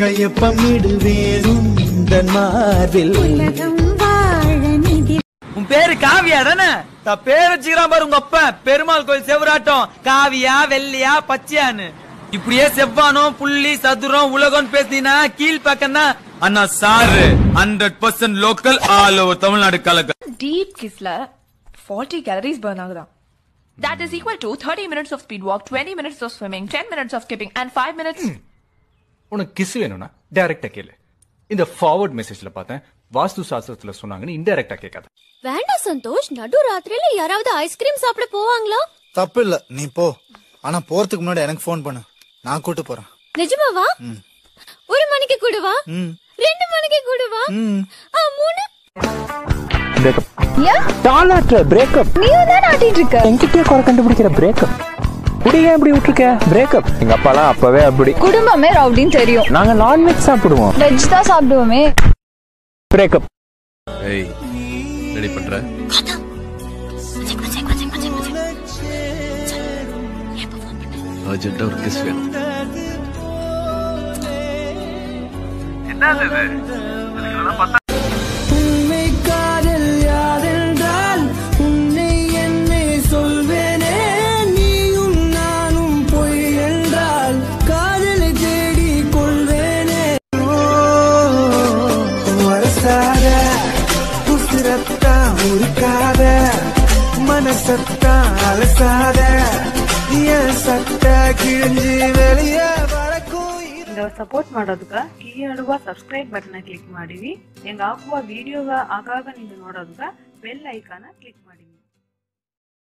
கையொப்பமிடுவேன் உந்தன் மார்பில் உலகம் வாழ நிதி உன் பேரு காவியா தானே த பேர் வச்சுக்கிறான் பாரு உங்க அப்பா பெருமாள் கோயில் செவராட்டம் காவியா வெள்ளையா பச்சையான்னு இப்படியே செவ்வானம் புள்ளி சதுரம் உலகம் பேசினா கீழ் பக்கம்னா அண்ணா sir hundred percent local all over Tamil Nadu கலக்க டீப் கிஸ்ல ஃபார்ட்டி கேலரிஸ் பர்ன் ஆகுதான் that is equal to thirty minutes of speed walk twenty minutes of swimming ten minutes of skipping and five minutes உனக்கு கிஸ் வேணும்னா டைரக்டா கேளு இந்த forward மெசேஜ்ல பார்த்தேன் வாஸ்து சாஸ்திரத்துல சொன்னாங்கன்னு இன்டைரக்டா கேட்காத வேண்டாம் சந்தோஷ் நடு ராத்திரியில யாராவது ஐஸ்கிரீம் சாப்பிட போவாங்களா தப்பு இல்ல நீ போ ஆனா போறதுக்கு முன்னாடி எனக்கு ஃபோன் பண்ணு நான் கூட்டு போறேன் நிஜமாவா ஒரு மணிக்கு கூடவா ரெண்டு மணிக்கு கூடவா ஆ, மூணு பிரேக்கப் நீயும் தான் ஆட்டிட்டு இருக்க என்கிட்டயே குறை கண்டுபிடிக்கிற பிரேக்கப் குடிய எப்படி விட்டுருக்க பிரேக்கப் எங்க அப்பாலாம் அப்பவே அப்படி குடும்பமே ரவுடின்னு தெரியும் நாங்க நான்வெஜ் சாப்பிடுவோம் வெஜ் தான் சாப்பிடுவோமே பிரேக்கப் ஏய் ரெடி பண்ற அர்ஜென்ட்டா ஒரு கிஸ் வேணும் உண்மை காதல் யாரென்றால் உன்னை என்னை சொல்வேனே நீயும் நானும் பொய் என்றால் காதலை தேடி கொள்வேனே ஓ, வரசாத உசிரத்தா உருக்காத மனசத்தா அலசாத என் சட்ட கிழிஞ்சு வெளியே வரக்கும் ಸಪೋರ್ಟ್ ಮಾಡೋದಕ್ಕ ಕೀಯಾಡುವ ಸಬ್ಸ್ಕ್ರೈಬ್ ಬಟನ್ ಕ್ಲಿಕ್ ಮಾಡಿವಿ ಹೆಂಗ ಹಾಕುವ ವಿಡಿಯೋಗ ಆಗಾಗ ನೀವು ನೋಡೋದಕ್ಕ ಬೆಲ್ ಐಕಾನ ಕ್ಲಿಕ್ ಮಾಡಿವಿ